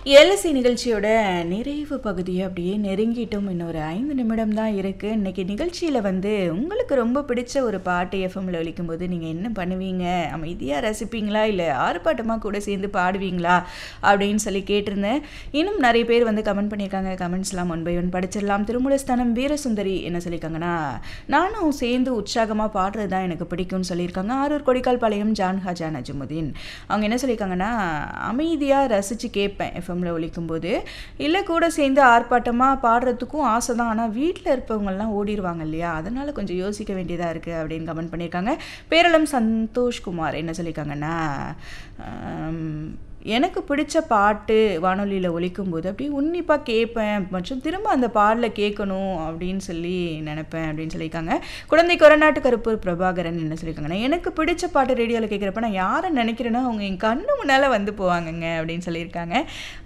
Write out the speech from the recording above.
LSC நிகழ்ச்சியோட நிறைவு பகுதியை அப்படியே நெருங்கிட்டோம் இன்னொரு ஐந்து நிமிடம் தான் இருக்குது இன்னைக்கு நிகழ்ச்சியில் வந்து உங்களுக்கு ரொம்ப பிடிச்ச ஒரு பாட்டு எஃப்எம்ல ஒலிக்கும்போது நீங்கள் என்ன பண்ணுவீங்க அமைதியாக ரசிப்பீங்களா இல்லை ஆர்ப்பாட்டமாக கூட சேர்ந்து பாடுவீங்களா அப்படின்னு சொல்லி கேட்டிருந்தேன் இன்னும் நிறைய பேர் வந்து கமெண்ட் பண்ணியிருக்காங்க கமெண்ட்ஸ்லாம் ஒன் பை ஒன் படிச்சிடலாம் திருமூலஸ்தானம் வீரசுந்தரி என்ன சொல்லியிருக்காங்கன்னா நானும் சேர்ந்து உற்சாகமாக பாடுறது தான் எனக்கு பிடிக்கும்னு சொல்லியிருக்காங்க ஆரூர் கொடிக்கால் பாளையம் ஜான் ஹாஜா நஜமுதீன் அவங்க என்ன சொல்லியிருக்காங்கன்னா அமைதியாக ரசித்து கேட்பேன் எஃப்எம்ல ஒலிக்கும்போது இல்லை கூட சேர்ந்து ஆர்ப்பாட்டமாக பாடுறதுக்கும் ஆசை தான் ஆனால் வீட்டில் இருப்பவங்கெல்லாம் ஓடிடுவாங்க இல்லையா அதனால் கொஞ்சம் யோசிக்க வேண்டியதாக இருக்குது அப்படின்னு கமெண்ட் பண்ணியிருக்காங்க பேரளம் சந்தோஷ்குமார் என்ன சொல்லியிருக்காங்கன்னா ஆம், எனக்கு பிடிச்ச பாட்டு வானொலியில் ஒலிக்கும்போது அப்படியே உன்னிப்பாக கேட்பேன் மற்றும் திரும்ப அந்த பாடலை கேட்கணும் அப்படின்னு சொல்லி நினைப்பேன் அப்படின்னு சொல்லியிருக்காங்க குழந்தை கொரநாட்டு கருப்பு பிரபாகரன் என்ன சொல்லியிருக்காங்கன்னா எனக்கு பிடிச்ச பாட்டு ரேடியோவில் கேட்குறப்ப நான் யாரை நினைக்கிறேனோ அவங்க என் கண்ணு முன்னால் வந்து போவாங்கங்க அப்படின்னு சொல்லியிருக்காங்க